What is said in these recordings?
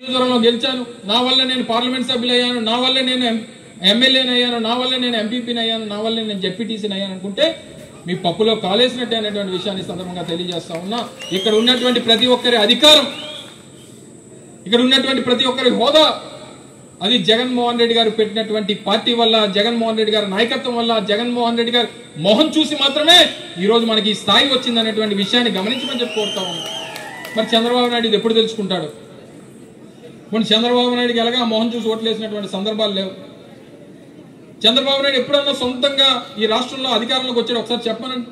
నియోజకవర్గంలో గెలిచాను నా వల్ల నేను పార్లమెంట్ సభ్యులు అయ్యాను నా వల్ల నేను ఎమ్మెల్యేని అయ్యాను నా వల్ల నేను ఎంపీపీని అయ్యాను నా వల్ల నేను జెడ్పీటీసీని అయ్యాను అనుకుంటే మీ పప్పులో కాలేసినట్టే అనేటువంటి విషయాన్ని ఈ సందర్భంగా తెలియజేస్తా ఉన్నా ఇక్కడ ఉన్నటువంటి ప్రతి ఒక్కరి అధికారం ఇక్కడ ఉన్నటువంటి ప్రతి ఒక్కరి హోదా అది జగన్మోహన్ రెడ్డి గారు పెట్టినటువంటి పార్టీ వల్ల జగన్మోహన్ రెడ్డి గారి నాయకత్వం వల్ల జగన్మోహన్ రెడ్డి గారి మొహం చూసి మాత్రమే ఈ రోజు మనకి ఈ స్థాయి వచ్చింది అనేటువంటి విషయాన్ని గమనించమని చెప్పి కోరుతా ఉన్నాం మరి చంద్రబాబు నాయుడు ఇది ఎప్పుడు తెలుసుకుంటాడు మన చంద్రబాబు నాయుడుకి ఎలాగా మొహం చూసి ఓట్లేసినటువంటి సందర్భాలు లేవు చంద్రబాబు నాయుడు ఎప్పుడన్నా సొంతంగా ఈ రాష్ట్రంలో అధికారంలోకి వచ్చాడు ఒకసారి చెప్పనండి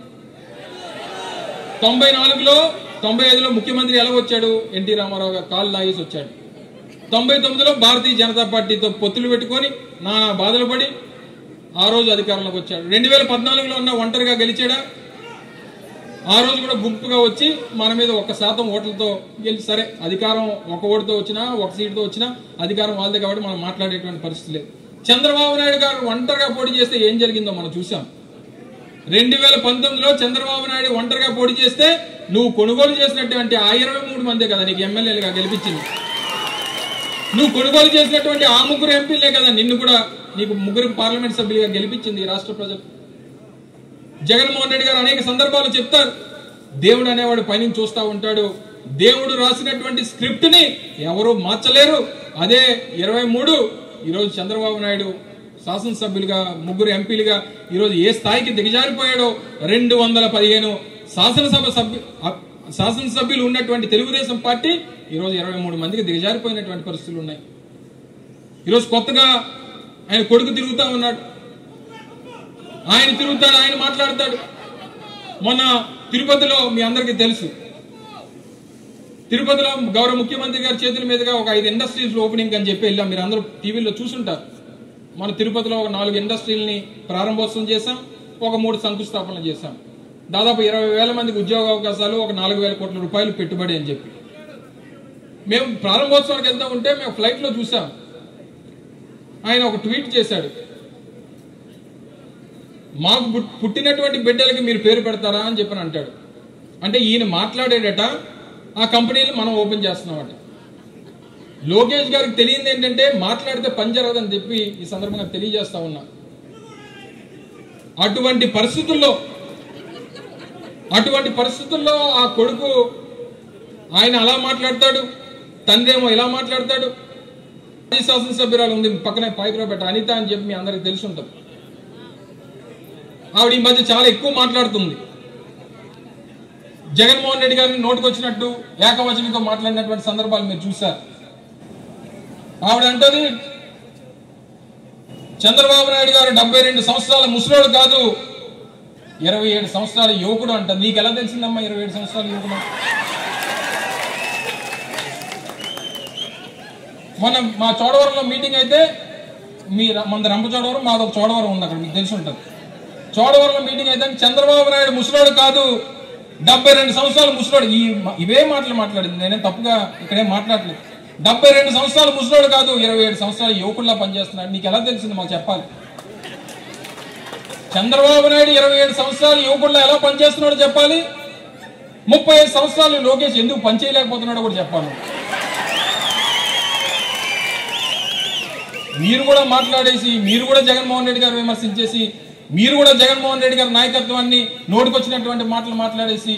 తొంభై నాలుగులో తొంభై ఐదులో ముఖ్యమంత్రి ఎలా వచ్చాడు ఎన్టీ రామారావు గారు కాళ్ళు లాగేసి వచ్చాడు తొంభై తొమ్మిదిలో భారతీయ జనతా పార్టీతో పొత్తులు పెట్టుకొని నా బాధలు పడి ఆ రోజు అధికారంలోకి వచ్చాడు రెండు వేల పద్నాలుగులో ఉన్న ఒంటరిగా గెలిచాడా ఆ రోజు కూడా గుంపుగా వచ్చి మన మీద ఒక శాతం ఓట్లతో గెలిచి సరే అధికారం ఒక ఓటుతో వచ్చినా ఒక సీటుతో వచ్చినా అధికారం వాళ్ళదే కాబట్టి మనం మాట్లాడేటువంటి పరిస్థితి లేదు చంద్రబాబు నాయుడు గారు ఒంటరిగా పోటీ చేస్తే ఏం జరిగిందో మనం చూసాం రెండు వేల పంతొమ్మిదిలో చంద్రబాబు నాయుడు ఒంటరిగా పోటీ చేస్తే నువ్వు కొనుగోలు చేసినటువంటి ఆ ఇరవై మూడు మందే కదా నీకు ఎమ్మెల్యేలుగా గెలిపించింది నువ్వు కొనుగోలు చేసినటువంటి ఆ ముగ్గురు ఎంపీలే కదా నిన్ను కూడా నీకు ముగ్గురు పార్లమెంట్ సభ్యులుగా గెలిపించింది ఈ రాష్ట్ర ప్రజలు జగన్మోహన్ రెడ్డి గారు అనేక సందర్భాలు చెప్తారు దేవుడు అనేవాడు పైన చూస్తూ ఉంటాడు దేవుడు రాసినటువంటి స్క్రిప్ట్ ని ఎవరు మార్చలేరు అదే ఇరవై మూడు ఈరోజు చంద్రబాబు నాయుడు శాసనసభ్యులుగా ముగ్గురు ఎంపీలుగా ఈరోజు ఏ స్థాయికి దిగజారిపోయాడో రెండు వందల పదిహేను శాసనసభ సభ్యు అ- శాసనసభ్యులు ఉన్నటువంటి తెలుగుదేశం పార్టీ ఈరోజు ఇరవై మూడు మందికి దిగజారిపోయినటువంటి పరిస్థితులు ఉన్నాయి ఈరోజు కొత్తగా ఆయన కొడుకు తిరుగుతా ఉన్నాడు ఆయన తిరుగుతాడు ఆయన మాట్లాడతాడు మొన్న తిరుపతిలో మీ అందరికీ తెలుసు తిరుపతిలో గౌరవ ముఖ్యమంత్రి గారి చేతుల మీదుగా ఒక ఐదు ఇండస్ట్రీస్ ఓపెనింగ్ అని చెప్పి వెళ్ళాం మీరు అందరూ టీవీలో చూసుంటారు మన తిరుపతిలో ఒక నాలుగు ఇండస్ట్రీలని ప్రారంభోత్సవం చేశాం ఒక మూడు శంకుస్థాపనలు చేశాం దాదాపు ఇరవై వేల మందికి ఉద్యోగ అవకాశాలు ఒక నాలుగు వేల కోట్ల రూపాయలు పెట్టుబడి అని చెప్పి మేము ప్రారంభోత్సవానికి వెళ్తా ఉంటే మేము ఫ్లైట్ లో చూసాం ఆయన ఒక ట్వీట్ చేశాడు మాకు పుట్- పుట్టినటువంటి బిడ్డలకి మీరు పేరు పెడతారా అని చెప్పని అంటాడు అంటే ఈయన మాట్లాడేటట ఆ కంపెనీలు మనం ఓపెన్ చేస్తున్నామట లోకేష్ గారికి తెలియంది ఏంటంటే మాట్లాడితే పని జరగదని చెప్పి ఈ సందర్భంగా తెలియజేస్తా ఉన్నా అటువంటి పరిస్థితుల్లో అటువంటి పరిస్థితుల్లో ఆ కొడుకు ఆయన అలా మాట్లాడతాడు తండ్రి ఏమో ఇలా మాట్లాడతాడు మాజీ శాసనసభ్యురాలు ఉంది పక్కనే పాయికరాపేట అనిత అని చెప్పి మీ అందరికి తెలిసి ఉంటుంది ఆవిడ ఈ మధ్య చాలా ఎక్కువ మాట్లాడుతుంది జగన్మోహన్ రెడ్డి గారిని నోటుకొచ్చినట్టు ఏకవచనంతో మాట్లాడినటువంటి సందర్భాలు మీరు చూశారు ఆవిడ అంటది చంద్రబాబు నాయుడు గారు డెబ్బై రెండు సంవత్సరాల ముసలోడు కాదు ఇరవై ఏడు సంవత్సరాల యువకుడు అంట నీకు ఎలా తెలిసిందమ్మా ఇరవై ఏడు సంవత్సరాల యువకుడు మొన్న మా చోడవరంలో మీటింగ్ అయితే మీ ర- మన రంపచోడవరం మాది ఒక చోడవరం ఉంది అక్కడ మీకు తెలిసి ఉంటుంది చోడవరంలో మీటింగ్ అయితే చంద్రబాబు నాయుడు ముసలోడు కాదు డెబ్బై రెండు సంవత్సరాలు ముసలోడు ఈ మ- ఇవే మాటలు మాట్లాడింది నేనే తప్పుగా ఇక్కడేం మాట్లాడలేదు డెబ్బై రెండు సంవత్సరాలు ముసలోడు కాదు ఇరవై ఏడు సంవత్సరాలు యువకుల్లా పనిచేస్తున్నాడు నీకు ఎలా తెలిసింది మాకు చెప్పాలి చంద్రబాబు నాయుడు ఇరవై ఏడు సంవత్సరాలు యువకుల్లో ఎలా పనిచేస్తున్నాడో చెప్పాలి ముప్పై ఐదు సంవత్సరాలు లోకేష్ ఎందుకు పనిచేయలేకపోతున్నాడో కూడా చెప్పాలి మీరు కూడా మాట్లాడేసి మీరు కూడా జగన్మోహన్ రెడ్డి గారు విమర్శించేసి మీరు కూడా జగన్మోహన్ రెడ్డి గారి నాయకత్వాన్ని నోటుకొచ్చినటువంటి మాటలు మాట్లాడేసి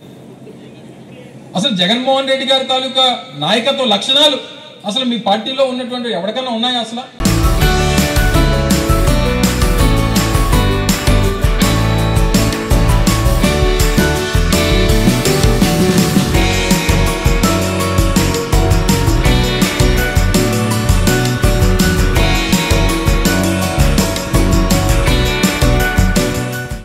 అసలు జగన్మోహన్ రెడ్డి గారి తాలూకా నాయకత్వ లక్షణాలు అసలు మీ పార్టీలో ఉన్నటువంటి ఎవరికైనా ఉన్నాయా అసలు